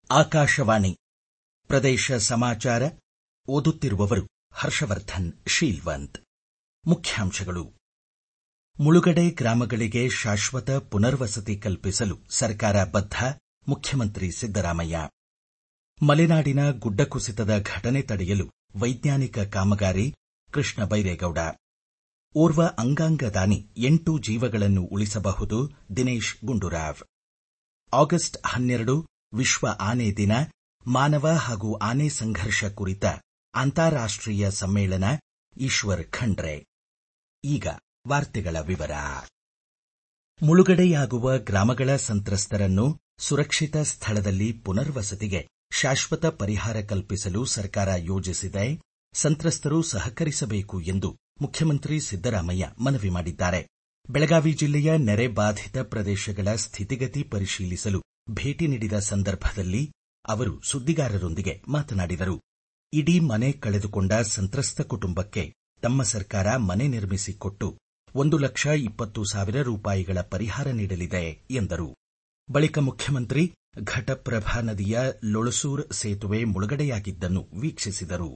ಆಕಾಶವಾಣಿ ಪ್ರದೇಶ ಸಮಾಚಾರ ಓದುತ್ತಿರುವವರು ಹರ್ಷವರ್ಧನ್ ಶೀಲ್ವಂತ್ ಮುಖ್ಯಾಂಶಗಳು ಮುಳುಗಡೆ ಗ್ರಾಮಗಳಿಗೆ ಶಾಶ್ವತ ಪುನರ್ವಸತಿ ಕಲ್ಪಿಸಲು ಸರ್ಕಾರ ಬದ್ಧ ಮುಖ್ಯಮಂತ್ರಿ ಸಿದ್ದರಾಮಯ್ಯ ಮಲೆನಾಡಿನ ಗುಡ್ಡ ಕುಸಿತದ ಘಟನೆ ತಡೆಯಲು ವೈಜ್ಞಾನಿಕ ಕಾಮಗಾರಿ ಕೃಷ್ಣ ಬೈರೇಗೌಡ ಓರ್ವ ಅಂಗಾಂಗ ದಾನಿ ಎಂಟು ಜೀವಗಳನ್ನು ಉಳಿಸಬಹುದು ದಿನೇಶ್ ಗುಂಡೂರಾವ್ ಆಗಸ್ಟ್ ಹನ್ನೆರಡು ವಿಶ್ವ ಆನೆ ದಿನ ಮಾನವ ಹಾಗೂ ಆನೆ ಸಂಘರ್ಷ ಕುರಿತ ಅಂತಾರಾಷ್ಟೀಯ ಸಮ್ಮೇಳನ ಈಶ್ವರ್ ಖಂಡ್ರೆ ಈಗ ವಾರ್ತೆಗಳ ವಿವರ ಮುಳುಗಡೆಯಾಗುವ ಗ್ರಾಮಗಳ ಸಂತ್ರಸ್ತರನ್ನು ಸುರಕ್ಷಿತ ಸ್ಥಳದಲ್ಲಿ ಪುನರ್ವಸತಿಗೆ ಶಾಶ್ವತ ಪರಿಹಾರ ಕಲ್ಪಿಸಲು ಸರ್ಕಾರ ಯೋಜಿಸಿದೆ ಸಂತ್ರಸ್ತರು ಸಹಕರಿಸಬೇಕು ಎಂದು ಮುಖ್ಯಮಂತ್ರಿ ಸಿದ್ದರಾಮಯ್ಯ ಮನವಿ ಮಾಡಿದ್ದಾರೆ ಬೆಳಗಾವಿ ಜಿಲ್ಲೆಯ ನೆರೆ ಬಾಧಿತ ಪ್ರದೇಶಗಳ ಸ್ಥಿತಿಗತಿ ಪರಿಶೀಲಿಸಲು ಭೇಟಿ ನೀಡಿದ ಸಂದರ್ಭದಲ್ಲಿ ಅವರು ಸುದ್ದಿಗಾರರೊಂದಿಗೆ ಮಾತನಾಡಿದರು ಇಡೀ ಮನೆ ಕಳೆದುಕೊಂಡ ಸಂತ್ರಸ್ತ ಕುಟುಂಬಕ್ಕೆ ತಮ್ಮ ಸರ್ಕಾರ ಮನೆ ನಿರ್ಮಿಸಿಕೊಟ್ಟು ಒಂದು ಲಕ್ಷ ಇಪ್ಪತ್ತು ಸಾವಿರ ರೂಪಾಯಿಗಳ ಪರಿಹಾರ ನೀಡಲಿದೆ ಎಂದರು ಬಳಿಕ ಮುಖ್ಯಮಂತ್ರಿ ಘಟಪ್ರಭಾ ನದಿಯ ಲೊಳಸೂರ್ ಸೇತುವೆ ಮುಳುಗಡೆಯಾಗಿದ್ದನ್ನು ವೀಕ್ಷಿಸಿದರು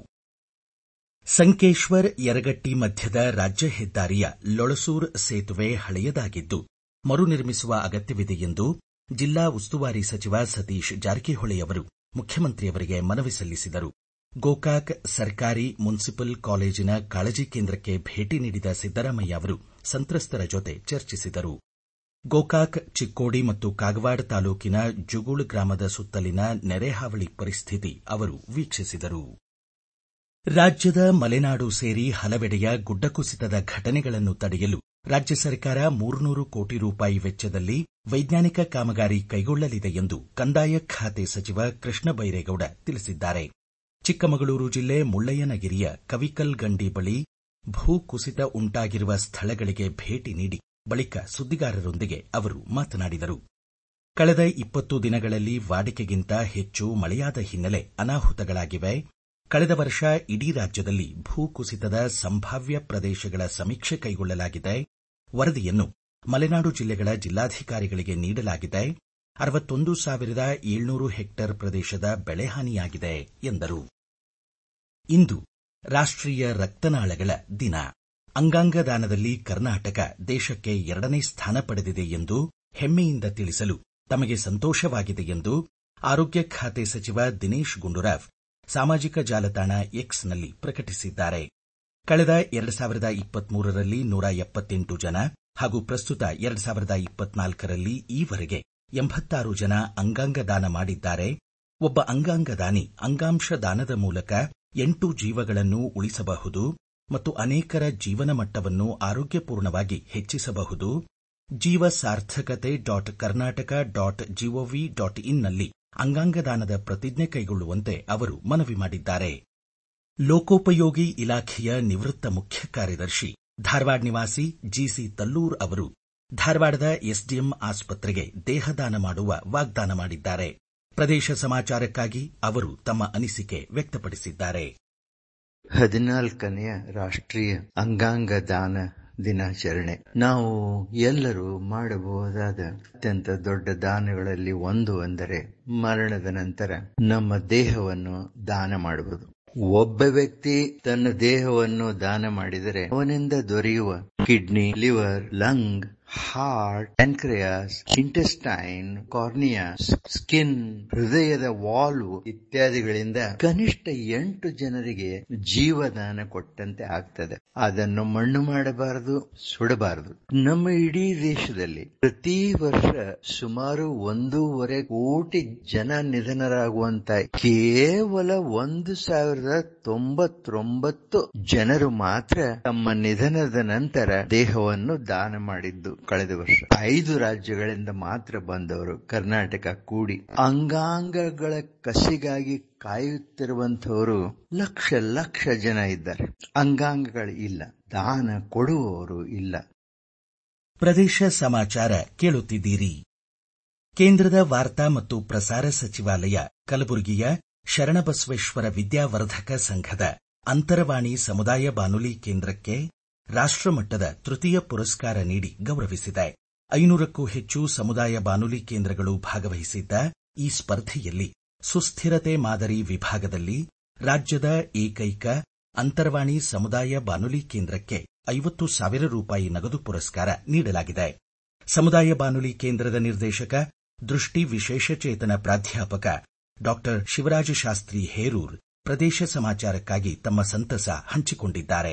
ಸಂಕೇಶ್ವರ್ ಯರಗಟ್ಟಿ ಮಧ್ಯದ ರಾಜ್ಯ ಹೆದ್ದಾರಿಯ ಲೊಳಸೂರ್ ಸೇತುವೆ ಹಳೆಯದಾಗಿದ್ದು ಮರು ನಿರ್ಮಿಸುವ ಅಗತ್ಯವಿದೆ ಎಂದು ಜಿಲ್ಲಾ ಉಸ್ತುವಾರಿ ಸಚಿವ ಸತೀಶ್ ಜಾರಕಿಹೊಳಿ ಅವರು ಮುಖ್ಯಮಂತ್ರಿಯವರಿಗೆ ಮನವಿ ಸಲ್ಲಿಸಿದರು ಗೋಕಾಕ್ ಸರ್ಕಾರಿ ಮುನ್ಸಿಪಲ್ ಕಾಲೇಜಿನ ಕಾಳಜಿ ಕೇಂದ್ರಕ್ಕೆ ಭೇಟಿ ನೀಡಿದ ಸಿದ್ದರಾಮಯ್ಯ ಅವರು ಸಂತ್ರಸ್ತರ ಜೊತೆ ಚರ್ಚಿಸಿದರು ಗೋಕಾಕ್ ಚಿಕ್ಕೋಡಿ ಮತ್ತು ಕಾಗವಾಡ ತಾಲೂಕಿನ ಜುಗುಳ್ ಗ್ರಾಮದ ಸುತ್ತಲಿನ ನೆರೆ ಹಾವಳಿ ಪರಿಸ್ಥಿತಿ ಅವರು ವೀಕ್ಷಿಸಿದರು ರಾಜ್ಯದ ಮಲೆನಾಡು ಸೇರಿ ಹಲವೆಡೆಯ ಗುಡ್ಡ ಕುಸಿತದ ಘಟನೆಗಳನ್ನು ತಡೆಯಲು ರಾಜ್ಯ ಸರ್ಕಾರ ಮೂರ್ನೂರು ಕೋಟಿ ರೂಪಾಯಿ ವೆಚ್ಚದಲ್ಲಿ ವೈಜ್ಞಾನಿಕ ಕಾಮಗಾರಿ ಕೈಗೊಳ್ಳಲಿದೆ ಎಂದು ಕಂದಾಯ ಖಾತೆ ಸಚಿವ ಕೃಷ್ಣ ಬೈರೇಗೌಡ ತಿಳಿಸಿದ್ದಾರೆ ಚಿಕ್ಕಮಗಳೂರು ಜಿಲ್ಲೆ ಮುಳ್ಳಯ್ಯನಗಿರಿಯ ಕವಿಕಲ್ ಗಂಡಿ ಬಳಿ ಭೂ ಕುಸಿತ ಉಂಟಾಗಿರುವ ಸ್ಥಳಗಳಿಗೆ ಭೇಟಿ ನೀಡಿ ಬಳಿಕ ಸುದ್ದಿಗಾರರೊಂದಿಗೆ ಅವರು ಮಾತನಾಡಿದರು ಕಳೆದ ಇಪ್ಪತ್ತು ದಿನಗಳಲ್ಲಿ ವಾಡಿಕೆಗಿಂತ ಹೆಚ್ಚು ಮಳೆಯಾದ ಹಿನ್ನೆಲೆ ಅನಾಹುತಗಳಾಗಿವೆ ಕಳೆದ ವರ್ಷ ಇಡೀ ರಾಜ್ಯದಲ್ಲಿ ಭೂ ಕುಸಿತದ ಸಂಭಾವ್ಯ ಪ್ರದೇಶಗಳ ಸಮೀಕ್ಷೆ ಕೈಗೊಳ್ಳಲಾಗಿದೆ ವರದಿಯನ್ನು ಮಲೆನಾಡು ಜಿಲ್ಲೆಗಳ ಜಿಲ್ಲಾಧಿಕಾರಿಗಳಿಗೆ ನೀಡಲಾಗಿದೆ ಅರವತ್ತೊಂದು ಸಾವಿರದ ಏಳ್ನೂರು ಹೆಕ್ಟೇರ್ ಪ್ರದೇಶದ ಬೆಳೆಹಾನಿಯಾಗಿದೆ ಎಂದರು ಇಂದು ರಾಷ್ಟೀಯ ರಕ್ತನಾಳಗಳ ದಿನ ಅಂಗಾಂಗ ದಾನದಲ್ಲಿ ಕರ್ನಾಟಕ ದೇಶಕ್ಕೆ ಎರಡನೇ ಸ್ಥಾನ ಪಡೆದಿದೆ ಎಂದು ಹೆಮ್ಮೆಯಿಂದ ತಿಳಿಸಲು ತಮಗೆ ಸಂತೋಷವಾಗಿದೆ ಎಂದು ಆರೋಗ್ಯ ಖಾತೆ ಸಚಿವ ದಿನೇಶ್ ಗುಂಡೂರಾವ್ ಸಾಮಾಜಿಕ ಜಾಲತಾಣ ಎಕ್ಸ್ನಲ್ಲಿ ಪ್ರಕಟಿಸಿದ್ದಾರೆ ಕಳೆದ ಎರಡು ಸಾವಿರದ ಇಪ್ಪತ್ಮೂರರಲ್ಲಿ ನೂರ ಎಪ್ಪತ್ತೆಂಟು ಜನ ಹಾಗೂ ಪ್ರಸ್ತುತ ಎರಡು ಸಾವಿರದ ಇಪ್ಪತ್ನಾಲ್ಕರಲ್ಲಿ ಈವರೆಗೆ ಎಂಬತ್ತಾರು ಜನ ಅಂಗಾಂಗ ದಾನ ಮಾಡಿದ್ದಾರೆ ಒಬ್ಬ ಅಂಗಾಂಗ ದಾನಿ ಅಂಗಾಂಶ ದಾನದ ಮೂಲಕ ಎಂಟು ಜೀವಗಳನ್ನು ಉಳಿಸಬಹುದು ಮತ್ತು ಅನೇಕರ ಜೀವನ ಮಟ್ಟವನ್ನು ಆರೋಗ್ಯಪೂರ್ಣವಾಗಿ ಹೆಚ್ಚಿಸಬಹುದು ಜೀವ ಸಾರ್ಥಕತೆ dot Karnataka dot G O V dot ಇನ್ನಲ್ಲಿ ಅಂಗಾಂಗ ದಾನದ ಪ್ರತಿಜ್ಞೆ ಕೈಗೊಳ್ಳುವಂತೆ ಅವರು ಮನವಿ ಮಾಡಿದ್ದಾರೆ ಲೋಕೋಪಯೋಗಿ ಇಲಾಖೆಯ ನಿವೃತ್ತ ಮುಖ್ಯ ಕಾರ್ಯದರ್ಶಿ ಧಾರವಾಡ ನಿವಾಸಿ ಜಿಸಿ ತಲ್ಲೂರ್ ಅವರು ಧಾರವಾಡದ ಎಸ್ಡಿಎಂ ಆಸ್ಪತ್ರೆಗೆ ದೇಹದಾನ ಮಾಡುವ ವಾಗ್ದಾನ ಮಾಡಿದ್ದಾರೆ ಪ್ರದೇಶ ಸಮಾಚಾರಕ್ಕಾಗಿ ಅವರು ತಮ್ಮ ಅನಿಸಿಕೆ ವ್ಯಕ್ತಪಡಿಸಿದ್ದಾರೆ ಹದಿನಾಲ್ಕನೆಯ ರಾಷ್ಟ್ರೀಯ ಅಂಗಾಂಗ ದಾನ ದಿನಾಚರಣೆ ನಾವು ಎಲ್ಲರೂ ಮಾಡಬಹುದಾದ ಅತ್ಯಂತ ದೊಡ್ಡ ದಾನಗಳಲ್ಲಿ ಒಂದು ಅಂದರೆ ಮರಣದ ನಂತರ ನಮ್ಮ ದೇಹವನ್ನು ದಾನ ಮಾಡುವುದು ಒಬ್ಬ ವ್ಯಕ್ತಿ ತನ್ನ ದೇಹವನ್ನು ದಾನ ಮಾಡಿದರೆ ಅವನಿಂದ ದೊರೆಯುವ kidney liver lung heart pancreas intestine corneas skin ಹೃದಯದ ವಾಲ್ವ್ ಇತ್ಯಾದಿಗಳಿಂದ ಕನಿಷ್ಠ ಎಂಟು ಜನರಿಗೆ ಜೀವದಾನ ಕೊಟ್ಟಂತೆ ಆಗ್ತದೆ ಅದನ್ನು ಮಣ್ಣು ಮಾಡಬಾರದು ಸುಡಬಾರದು ನಮ್ಮ ಇಡೀ ದೇಶದಲ್ಲಿ ಪ್ರತಿ ವರ್ಷ ಸುಮಾರು ಒಂದೂವರೆ ಕೋಟಿ ಜನ ನಿಧನರಾಗುವಂತ ಕೇವಲ ಒಂದು ಸಾವಿರದ ತೊಂಬತ್ತೊಂಬತ್ತು ಜನರು ಮಾತ್ರ ತಮ್ಮ ನಿಧನದ ನಂತರ ದೇಹವನ್ನು ದಾನ ಮಾಡಿದ್ದು ಕಳೆದ ವರ್ಷ ಐದು ರಾಜ್ಯಗಳಿಂದ ಮಾತ್ರ ಬಂದವರು ಕರ್ನಾಟಕ ಕೂಡಿ ಅಂಗಾಂಗಗಳ ಕಸಿಗಾಗಿ ಕಾಯುತ್ತಿರುವಂತವರು ಲಕ್ಷ ಲಕ್ಷ ಜನ ಇದ್ದಾರೆ ಅಂಗಾಂಗಗಳು ಇಲ್ಲ ದಾನ ಕೊಡುವವರು ಇಲ್ಲ ಪ್ರದೇಶ ಸಮಾಚಾರ ಕೇಳುತ್ತಿದ್ದೀರಿ ಕೇಂದ್ರದ ವಾರ್ತಾ ಮತ್ತು ಪ್ರಸಾರ ಸಚಿವಾಲಯ ಕಲಬುರಗಿಯ ಶರಣಬಸವೇಶ್ವರ ವಿದ್ಯಾವರ್ಧಕ ಸಂಘದ ಅಂತರವಾಣಿ ಸಮುದಾಯ ಬಾನುಲಿ ಕೇಂದ್ರಕ್ಕೆ ರಾಷ್ಟಮಟ್ಟದ ತೃತೀಯ ಪುರಸ್ಕಾರ ನೀಡಿ ಗೌರವಿಸಿದೆ ಐನೂರಕ್ಕೂ ಹೆಚ್ಚು ಸಮುದಾಯ ಬಾನುಲಿ ಕೇಂದ್ರಗಳು ಭಾಗವಹಿಸಿದ್ದ ಈ ಸ್ಪರ್ಧೆಯಲ್ಲಿ ಸುಸ್ಥಿರತೆ ಮಾದರಿ ವಿಭಾಗದಲ್ಲಿ ರಾಜ್ಯದ ಏಕೈಕ ಅಂತರ್ವಾಣಿ ಸಮುದಾಯ ಬಾನುಲಿ ಕೇಂದ್ರಕ್ಕೆ ಐವತ್ತು ಸಾವಿರ ರೂಪಾಯಿ ನಗದು ಪುರಸ್ಕಾರ ನೀಡಲಾಗಿದೆ ಸಮುದಾಯ ಬಾನುಲಿ ಕೇಂದ್ರದ ನಿರ್ದೇಶಕ ದೃಷ್ಟಿ ವಿಶೇಷಚೇತನ ಪ್ರಾಧ್ಯಾಪಕ ಡಾ ಶಿವರಾಜ ಶಾಸ್ತ್ರಿ ಹೇರೂರ್ ಪ್ರದೇಶ ಸಮಾಚಾರಕ್ಕಾಗಿ ತಮ್ಮ ಸಂತಸ ಹಂಚಿಕೊಂಡಿದ್ದಾರೆ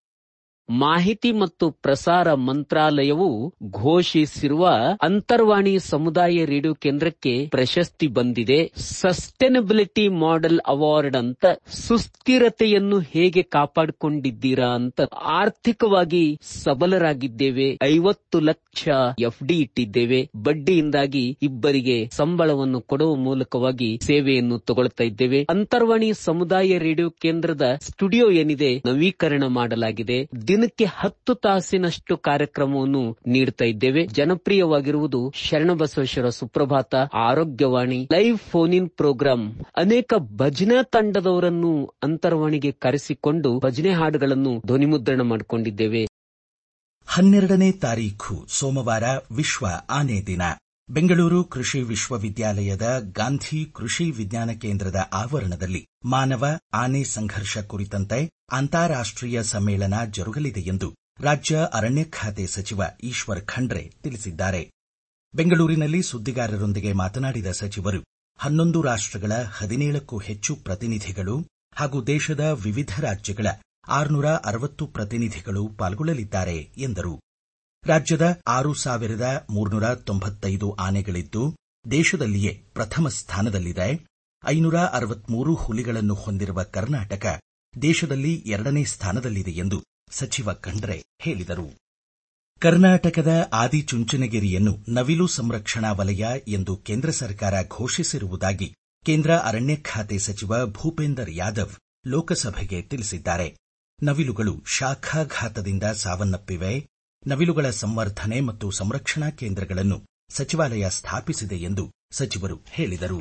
ಮಾಹಿತಿ ಮತ್ತು ಪ್ರಸಾರ ಮಂತ್ರಾಲಯವು ಘೋಷಿಸಿರುವ ಅಂತರ್ವಾಣಿ ಸಮುದಾಯ ರೇಡಿಯೋ ಕೇಂದ್ರಕ್ಕೆ ಪ್ರಶಸ್ತಿ ಬಂದಿದೆ ಸಸ್ಟೈನಬಿಲಿಟಿ ಮಾಡೆಲ್ ಅವಾರ್ಡ್ ಅಂತ ಸುಸ್ಥಿರತೆಯನ್ನು ಹೇಗೆ ಕಾಪಾಡಿಕೊಂಡಿದ್ದೀರಾ ಅಂತ ಆರ್ಥಿಕವಾಗಿ ಸಬಲರಾಗಿದ್ದೇವೆ ಐವತ್ತು ಲಕ್ಷ ಎಫ್ ಡಿ ಇಟ್ಟಿದ್ದೇವೆ ಬಡ್ಡಿಯಿಂದಾಗಿ ಇಬ್ಬರಿಗೆ ಸಂಬಳವನ್ನು ಕೊಡುವ ಮೂಲಕವಾಗಿ ಸೇವೆಯನ್ನು ತಗೊಳ್ತಾ ಇದ್ದೇವೆ ಅಂತರ್ವಾಣಿ ಸಮುದಾಯ ರೇಡಿಯೋ ಕೇಂದ್ರದ ಸ್ಟುಡಿಯೋ ಏನಿದೆ ನವೀಕರಣ ಮಾಡಲಾಗಿದೆ ದಿನಕ್ಕೆ ಹತ್ತು ತಾಸಿನಷ್ಟು ಕಾರ್ಯಕ್ರಮವನ್ನು ನೀಡ್ತಾ ಇದ್ದೇವೆ ಜನಪ್ರಿಯವಾಗಿರುವುದು ಶರಣಬಸವೇಶ್ವರ ಸುಪ್ರಭಾತ ಆರೋಗ್ಯವಾಣಿ ಲೈವ್ ಫೋನ್ ಇನ್ ಪ್ರೋಗ್ರಾಂ ಅನೇಕ ಭಜನಾ ತಂಡದವರನ್ನು ಅಂತರ್ವಾಣಿಗೆ ಕರೆಸಿಕೊಂಡು ಭಜನೆ ಹಾಡುಗಳನ್ನು ಧ್ವನಿಮುದ್ರಣ ಮಾಡಿಕೊಂಡಿದ್ದೇವೆ ಹನ್ನೆರಡನೇ ತಾರೀಖು ಸೋಮವಾರ ವಿಶ್ವ ಆನೆ ದಿನ ಬೆಂಗಳೂರು ಕೃಷಿ ವಿಶ್ವವಿದ್ಯಾಲಯದ ಗಾಂಧಿ ಕೃಷಿ ವಿಜ್ಞಾನ ಕೇಂದ್ರದ ಆವರಣದಲ್ಲಿ ಮಾನವ ಆನೆ ಸಂಘರ್ಷ ಕುರಿತಂತೆ ಅಂತಾರಾಷ್ಟೀಯ ಸಮ್ಮೇಳನ ಜರುಗಲಿದೆ ಎಂದು ರಾಜ್ಯ ಅರಣ್ಯ ಖಾತೆ ಸಚಿವ ಈಶ್ವರ್ ಖಂಡ್ರೆ ತಿಳಿಸಿದ್ದಾರೆ ಬೆಂಗಳೂರಿನಲ್ಲಿ ಸುದ್ದಿಗಾರರೊಂದಿಗೆ ಮಾತನಾಡಿದ ಸಚಿವರು ಹನ್ನೊಂದು ರಾಷ್ಟಗಳ ಹದಿನೇಳಕ್ಕೂ ಹೆಚ್ಚು ಪ್ರತಿನಿಧಿಗಳು ಹಾಗೂ ದೇಶದ ವಿವಿಧ ರಾಜ್ಯಗಳ ಆರುನೂರ ಅರವತ್ತು ಪ್ರತಿನಿಧಿಗಳು ಪಾಲ್ಗೊಳ್ಳಲಿದ್ದಾರೆ ಎಂದರು ರಾಜ್ಯದ ಆರು ಸಾವಿರದ ಮೂರ್ನೂರ ತೊಂಬತ್ತೈದು ಆನೆಗಳಿದ್ದು ದೇಶದಲ್ಲಿಯೇ ಪ್ರಥಮ ಸ್ಥಾನದಲ್ಲಿದೆ ಐನೂರ ಅರವತ್ಮೂರು ಹುಲಿಗಳನ್ನು ಹೊಂದಿರುವ ಕರ್ನಾಟಕ ದೇಶದಲ್ಲಿ ಎರಡನೇ ಸ್ಥಾನದಲ್ಲಿದೆ ಎಂದು ಸಚಿವ ಖಂಡ್ರೆ ಹೇಳಿದರು ಕರ್ನಾಟಕದ ಆದಿಚುಂಚನಗಿರಿಯನ್ನು ನವಿಲು ಸಂರಕ್ಷಣಾ ವಲಯ ಎಂದು ಕೇಂದ್ರ ಸರ್ಕಾರ ಘೋಷಿಸಿರುವುದಾಗಿ ಕೇಂದ್ರ ಅರಣ್ಯ ಖಾತೆ ಸಚಿವ ಭೂಪೇಂದರ್ ಯಾದವ್ ಲೋಕಸಭೆಗೆ ತಿಳಿಸಿದ್ದಾರೆ ನವಿಲುಗಳು ಶಾಖಾಘಾತದಿಂದ ಸಾವನ್ನಪ್ಪಿವೆ ನವಿಲುಗಳ ಸಂವರ್ಧನೆ ಮತ್ತು ಸಂರಕ್ಷಣಾ ಕೇಂದ್ರಗಳನ್ನು ಸಚಿವಾಲಯ ಸ್ಥಾಪಿಸಿದೆ ಎಂದು ಸಚಿವರು ಹೇಳಿದರು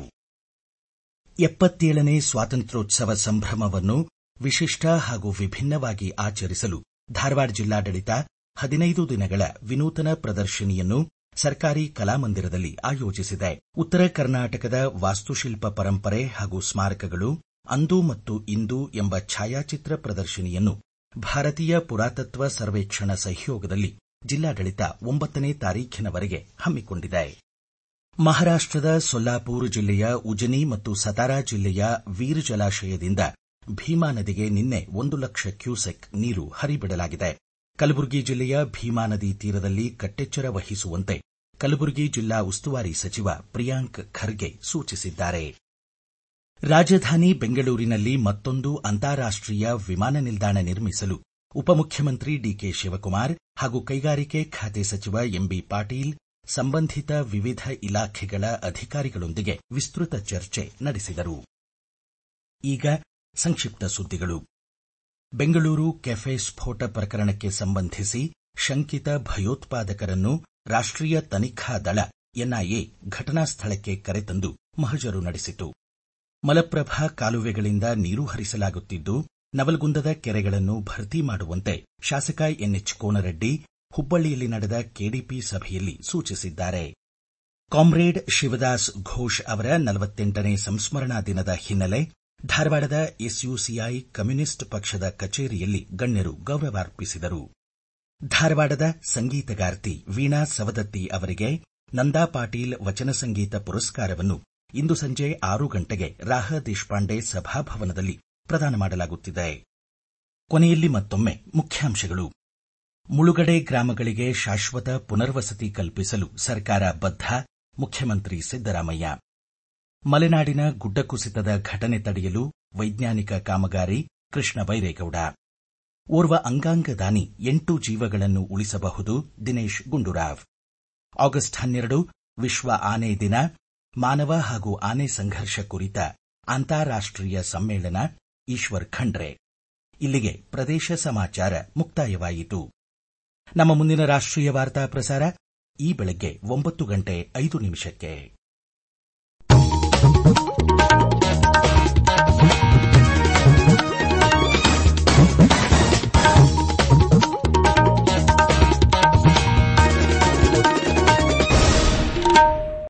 ಎಪ್ಪತ್ತೇಳನೇ ಸ್ವಾತಂತ್ರ್ಯೋತ್ಸವ ಸಂಭ್ರಮವನ್ನು ವಿಶಿಷ್ಟ ಹಾಗೂ ವಿಭಿನ್ನವಾಗಿ ಆಚರಿಸಲು ಧಾರವಾಡ ಜಿಲ್ಲಾಡಳಿತ ಹದಿನೈದು ದಿನಗಳ ವಿನೂತನ ಪ್ರದರ್ಶನಿಯನ್ನು ಸರ್ಕಾರಿ ಕಲಾಮಂದಿರದಲ್ಲಿ ಆಯೋಜಿಸಿದೆ ಉತ್ತರ ಕರ್ನಾಟಕದ ವಾಸ್ತುಶಿಲ್ಪ ಪರಂಪರೆ ಹಾಗೂ ಸ್ಮಾರಕಗಳು ಅಂದು ಮತ್ತು ಇಂದು ಎಂಬ ಛಾಯಾಚಿತ್ರ ಪ್ರದರ್ಶನಿಯನ್ನು ಭಾರತೀಯ ಪುರಾತತ್ವ ಸರ್ವೇಕ್ಷಣ ಸಹಯೋಗದಲ್ಲಿ ಜಿಲ್ಲಾಡಳಿತ ಒಂಬತ್ತನೇ ತಾರೀಖಿನವರೆಗೆ ಹಮ್ಮಿಕೊಂಡಿದೆ ಮಹಾರಾಷ್ಟದ ಸೊಲ್ಲಾಪುರ ಜಿಲ್ಲೆಯ ಉಜನಿ ಮತ್ತು ಸತಾರಾ ಜಿಲ್ಲೆಯ ವೀರ್ ಜಲಾಶಯದಿಂದ ಭೀಮಾ ನದಿಗೆ ನಿನ್ನೆ ಒಂದು ಲಕ್ಷ ಕ್ಯೂಸೆಕ್ ನೀರು ಹರಿಬಿಡಲಾಗಿದೆ ಕಲಬುರಗಿ ಜಿಲ್ಲೆಯ ಭೀಮಾ ನದಿ ತೀರದಲ್ಲಿ ಕಟ್ಟೆಚ್ಚರ ವಹಿಸುವಂತೆ ಕಲಬುರಗಿ ಜಿಲ್ಲಾ ಉಸ್ತುವಾರಿ ಸಚಿವ ಪ್ರಿಯಾಂಕ್ ಖರ್ಗೆ ಸೂಚಿಸಿದ್ದಾರೆ ರಾಜಧಾನಿ ಬೆಂಗಳೂರಿನಲ್ಲಿ ಮತ್ತೊಂದು ಅಂತಾರಾಷ್ಟೀಯ ವಿಮಾನ ನಿಲ್ದಾಣ ನಿರ್ಮಿಸಲು ಉಪಮುಖ್ಯಮಂತ್ರಿ ಡಿಕೆ ಶಿವಕುಮಾರ್ ಹಾಗೂ ಕೈಗಾರಿಕೆ ಖಾತೆ ಸಚಿವ ಎಂಬಿ ಪಾಟೀಲ್ ಸಂಬಂಧಿತ ವಿವಿಧ ಇಲಾಖೆಗಳ ಅಧಿಕಾರಿಗಳೊಂದಿಗೆ ವಿಸ್ತೃತ ಚರ್ಚೆ ನಡೆಸಿದರು ಈಗ ಸಂಕ್ಷಿಪ್ತ ಸುದ್ದಿಗಳು ಬೆಂಗಳೂರು ಕೆಫೆ ಸ್ಫೋಟ ಪ್ರಕರಣಕ್ಕೆ ಸಂಬಂಧಿಸಿ ಶಂಕಿತ ಭಯೋತ್ಪಾದಕರನ್ನು ರಾಷ್ಟೀಯ ತನಿಖಾ ದಳ ಎನ್ಐಎ ಘಟನಾ ಸ್ಥಳಕ್ಕೆ ಕರೆತಂದು ಮಹಜರು ನಡೆಸಿತು ಮಲಪ್ರಭಾ ಕಾಲುವೆಗಳಿಂದ ನೀರು ಹರಿಸಲಾಗುತ್ತಿದ್ದು ನವಲಗುಂದದ ಕೆರೆಗಳನ್ನು ಭರ್ತಿ ಮಾಡುವಂತೆ ಶಾಸಕ ಎನ್ಎಚ್ ಕೋನರೆಡ್ಡಿ ಹುಬ್ಬಳ್ಳಿಯಲ್ಲಿ ನಡೆದ ಕೆಡಿಪಿ ಸಭೆಯಲ್ಲಿ ಸೂಚಿಸಿದ್ದಾರೆ ಕಾಮ್ರೇಡ್ ಶಿವದಾಸ್ ಘೋಷ್ ಅವರ ನಲವತ್ತೆಂಟನೇ ಸಂಸ್ಮರಣಾ ದಿನದ ಹಿನ್ನೆಲೆ ಧಾರವಾಡದ ಎಸ್ಯುಸಿಐ ಕಮ್ಯುನಿಸ್ಟ್ ಪಕ್ಷದ ಕಚೇರಿಯಲ್ಲಿ ಗಣ್ಯರು ಗೌರವಾರ್ಪಿಸಿದರು ಧಾರವಾಡದ ಸಂಗೀತಗಾರ್ತಿ ವೀಣಾ ಸವದತ್ತಿ ಅವರಿಗೆ ನಂದಾ ಪಾಟೀಲ್ ವಚನ ಸಂಗೀತ ಪುರಸ್ಕಾರವನ್ನು ಇಂದು ಸಂಜೆ ಆರು ಗಂಟೆಗೆ ರಾಹ ದೇಶಪಾಂಡೆ ಸಭಾಭವನದಲ್ಲಿ ಪ್ರದಾನ ಮಾಡಲಾಗುತ್ತಿದೆ ಕೊನೆಯಲ್ಲಿ ಮತ್ತೊಮ್ಮೆ ಮುಖ್ಯಾಂಶಗಳು ಮುಳುಗಡೆ ಗ್ರಾಮಗಳಿಗೆ ಶಾಶ್ವತ ಪುನರ್ವಸತಿ ಕಲ್ಪಿಸಲು ಸರ್ಕಾರ ಬದ್ಧ ಮುಖ್ಯಮಂತ್ರಿ ಸಿದ್ದರಾಮಯ್ಯ ಮಲೆನಾಡಿನ ಗುಡ್ಡ ಕುಸಿತದ ಘಟನೆ ತಡೆಯಲು ವೈಜ್ಞಾನಿಕ ಕಾಮಗಾರಿ ಕೃಷ್ಣ ಬೈರೇಗೌಡ ಓರ್ವ ಅಂಗಾಂಗ ದಾನಿ ಎಂಟು ಜೀವಗಳನ್ನು ಉಳಿಸಬಹುದು ದಿನೇಶ್ ಗುಂಡೂರಾವ್ ಆಗಸ್ಟ್ ಹನ್ನೆರಡು ವಿಶ್ವ ಆನೆ ದಿನ ಮಾನವ ಹಾಗೂ ಆನೆ ಸಂಘರ್ಷ ಕುರಿತ ಅಂತಾರಾಷ್ಟೀಯ ಸಮ್ಮೇಳನ ಈಶ್ವರ್ ಖಂಡ್ರೆ ಇಲ್ಲಿಗೆ ಪ್ರದೇಶ ಸಮಾಚಾರ ಮುಕ್ತಾಯವಾಯಿತು ನಮ್ಮ ಮುಂದಿನ ರಾಷ್ಟ್ರೀಯ ವಾರ್ತಾ ಪ್ರಸಾರ ಈ ಬೆಳಗ್ಗೆ ಒಂಬತ್ತು ಗಂಟೆ ಐದು ನಿಮಿಷಕ್ಕೆ